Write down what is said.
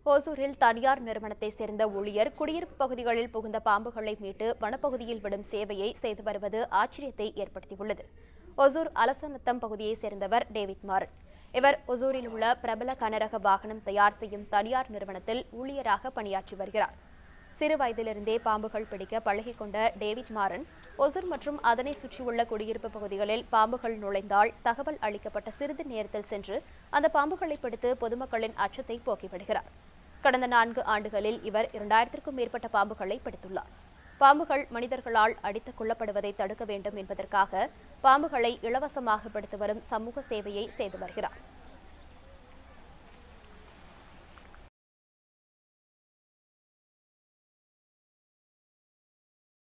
ஓசூரில் தனியார் நிறுவனத்தை சேர்ந்த ஊழியர் குடியிருப்பு பகுதிகளில் புகுந்த பாம்புகளை மீட்டு வனப்பகுதியில் விடும் சேவையை செய்து வருவது ஆச்சரியத்தை ஏற்படுத்தியுள்ளது ஒசூர் அலசநத்தம் பகுதியைச் சேர்ந்தவர் டேவிட் மாறன் இவர் ஒசூரில் உள்ள பிரபல கனரக வாகனம் தயார் செய்யும் தனியார் நிறுவனத்தில் ஊழியராக பணியாற்றி வருகிறார் சிறு வயதிலிருந்தே பாம்புகள் பிடிக்க பழகிக் கொண்ட டேவிட் மாறன் ஒசூர் மற்றும் அதனை சுற்றியுள்ள குடியிருப்பு பகுதிகளில் பாம்புகள் நுழைந்தால் தகவல் அளிக்கப்பட்ட சிறிது நேரத்தில் சென்று அந்த பாம்புகளை பிடித்து பொதுமக்களின் அச்சத்தை போக்கிவிடுகிறார் கடந்த நான்கு ஆண்டுகளில் இவர் இரண்டாயிரத்திற்கும் மேற்பட்ட பாம்புகளை பிடித்துள்ளார் பாம்புகள் மனிதர்களால் அடித்துக் கொள்ளப்படுவதை தடுக்க வேண்டும் என்பதற்காக பாம்புகளை இலவசமாக பிடித்து வரும் சமூக சேவையை செய்து வருகிறார்